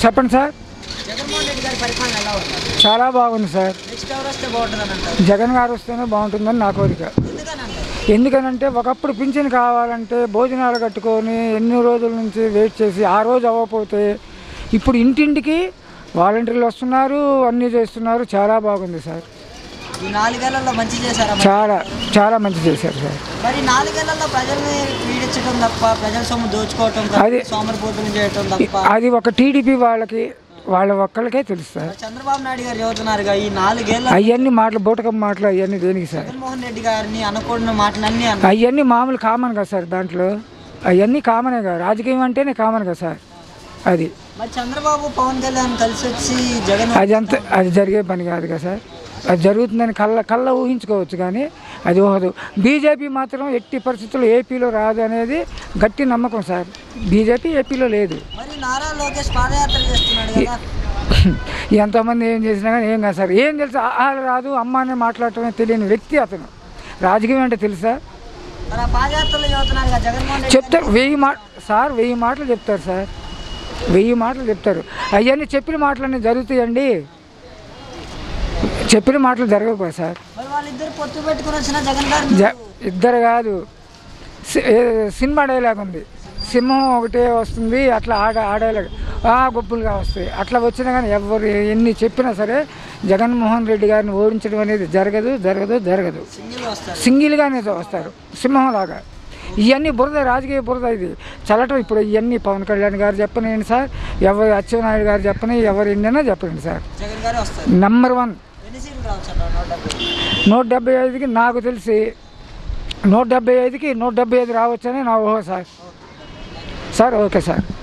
చెప్పండి సార్ జగన్మోహన్ రెడ్డి గారి పరిపాలన ఎలా ఉంది చాలా బాగుంది సార్ నెక్స్ట్ ఎవరు వస్తే బాగుంటుందని అంటారు జగన్ గారు వస్తేనే బాగుంటుందని నా కోరిక ఎందుకని అంటారు ఎందుకనంటే ఒకప్పుడు పింఛన్ కావాలంటే భోజనాలు కట్టుకొని ఎన్ని రోజుల నుంచి వెయిట్ చేసి ఆ రోజు అవ్వకపోతే ఇప్పుడు ఇంటింటికి వాలంటీర్లు వస్తున్నారు అన్నీ చేస్తున్నారు చాలా బాగుంది సార్ ఈ నాలుగేళ్లలో మంచి చేశారా మరి? చాలా చాలా మంచి చేశారు సార్ మరి నాలుగేళ్లలో ప్రజల్ని పీడించడం తప్ప ప్రజల సొమ్ము దోచుకోవటం అది- తప్ప సోమరిపోతులు చేయటం తప్ప అది ఒక టీడీపీ వాళ్ళకి వాళ్ళ ఒక్కళ్ళకే తెలుసు సార్ మరి చంద్రబాబు నాయుడు గారు చెబుతున్నారుగా ఈ నాలుగేళ్ల అవన్నీ మాటలు బూటకం మాటలు అవన్నీ దేనికి సార్ జగన్మోహన్ రెడ్డి గారిని అనకూడని మాటలన్నీ అన్నారు అవన్నీ మామూలు కామన్ కదా సార్ దాంట్లో అవన్నీ కామనే కదా రాజకీయం అంటేనే కామన్ కదా సార్ అది మరి చంద్రబాబు పవన్ కళ్యాణ్ కలిసి వచ్చి జగన్ అది అంత అది జరిగే పని కాదు కదా సార్ అది జరుగుతుందని కళ్ళ కళ్ళ ఊహించుకోవచ్చు కానీ అది ఊహదు బీజేపీ మాత్రం ఎట్టి పరిస్థితుల్లో ఏపీలో రాదు అనేది గట్టి నమ్మకం సార్ బీజేపీ ఏపీలో లేదు మరి నారా లోకేష్ పాదయాత్ర చేస్తున్నాడు కదా ఎంతమంది ఏం చేసినా కానీ ఏం కాదు సార్ ఏం తెలుసు ఆహార రాదు అమ్మ అనే మాట్లాడటమే తెలియని వ్యక్తి అతను రాజకీయం అంటే తెలుసా మరి ఆ పాదయాత్రలో చెబుతున్నారు కదా జగన్మోహన్ రెడ్డి చెప్తారు వెయ్యి మాట సార్ వెయ్యి మాటలు చెప్తారు సార్ వెయ్యి మాటలు చెప్తారు అవన్నీ చెప్పిన మాటలన్నీ జరుగుతాయండి చెప్పిన మాటలు జరగకపోయి సార్ మరి వాళ్ళిద్దరు పొత్తు పెట్టుకుని వచ్చిన జగన్ గారు జ ఇద్దరు కాదు సి- ఏ సినిమా డైలాగ్ ఉంది సింహం ఒకటే వస్తుంది అట్లా ఆడ ఆడేలాగా ఆ గొప్పలుగా వస్తాయి అట్లా వచ్చినా కానీ ఎవరు ఎన్ని చెప్పినా సరే జగన్మోహన్ రెడ్డి గారిని ఓడించడం అనేది జరగదు జరగదు జరగదు సింగిల్ వస్తారు సింగిల్గానే వస్తారు సింహంలాగా ఇవన్నీ బురద రాజకీయ బురద ఇది చల్లటం ఇప్పుడు ఇవన్నీ పవన్ కళ్యాణ్ గారు చెప్పనండి సార్ ఎవరు అచ్చెన్నాయుడు గారు చెప్పని ఎవరు ఎన్నైనా చెప్పండి సార్ జగన్ గారే వస్తారు నంబర్ వన్ ఎన్ని సీట్లు రావచ్చు అంటారు నూట డెబ్బై నూట డెబ్బై ఐదుకి నాకు తెలిసి నూట డెబ్బై ఐదుకి నూట డెబ్బై ఐదు రావచ్చని నా ఊహ సార్ సార్ ఓకే సార్